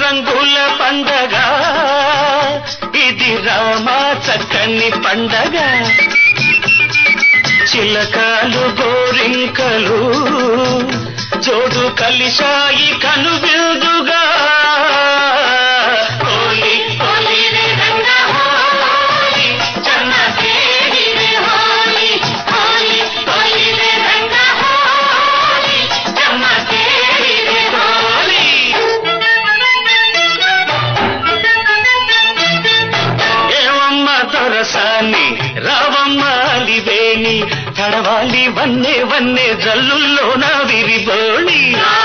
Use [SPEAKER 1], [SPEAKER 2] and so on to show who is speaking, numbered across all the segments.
[SPEAKER 1] రంగుల పండగ ఇది రామా చక్కని పండగ చిలకలు గోరింకలు జోడు కలిశాయి కను బిల్దుగా హోలీ హోలీ రే రంగ హోలీ చన్న సేడి రే హోలీ హోలీ హోలీ రే రంగ హోలీ చన్న సేడి రే హోలీ ఏవమ్మ దొరసాని రావమ్మ అలివేణి తడవాలి వన్నే వన్నే జల్లుల్లో నా విరిబోణి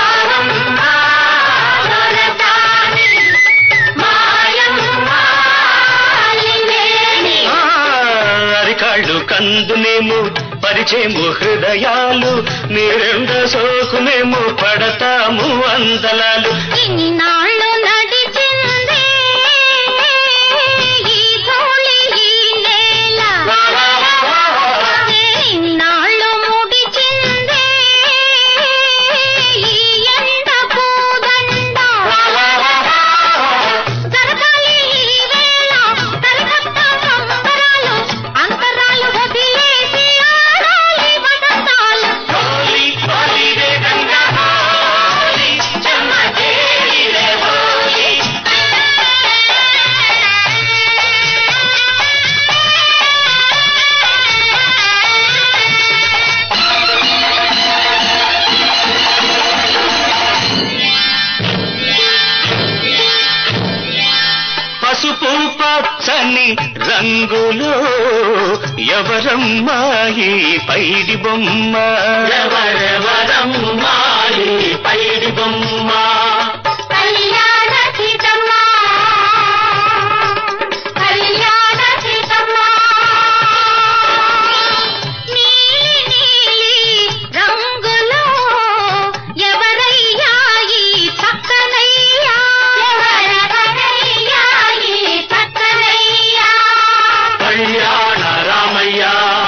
[SPEAKER 1] ఆ, అరికాళ్ళు కందునేమో పరిచేము హృదయాలు నీరెండ సోకునేమో పడతాము అందలాలు
[SPEAKER 2] ఇన్నాళ్ళు నడిచిందే ఈ ధూళి ఈ నేల ఇన్నాళ్ళు ముడిచిందే ఈ ఎండ పూదండ జరగాలి ఈ వేళ కలకత్తా సంబరాలు అంతరాలు వదిలేసి ఆడాలి వసంతాలు
[SPEAKER 1] హోలీ హోలీ రే గంగా హోలీ చెమ్మ కేళి రే హోలీ పసుపు పచ్చని రంగులో ఎవరమ్మాయి పైడి బొమ్మ ఎవరెవరమ్మాయి పైడి బొమ్మ
[SPEAKER 2] కళ్యాణ సీతమ్మ కళ్యాణ సీతమ్మ నీలి నీలి రంగులో ఎవరయ్యా ఈ చక్కనయ్యా ఎవరయ్యా ఈ చక్కనయ్యా
[SPEAKER 1] కళ్యాణ రామయ్య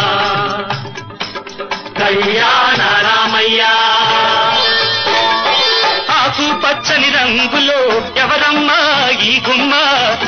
[SPEAKER 1] కళ్యాణ రామయ్య ఆకు పచ్చని రంగులో ఎవరమ్మా ఈ గుమ్మ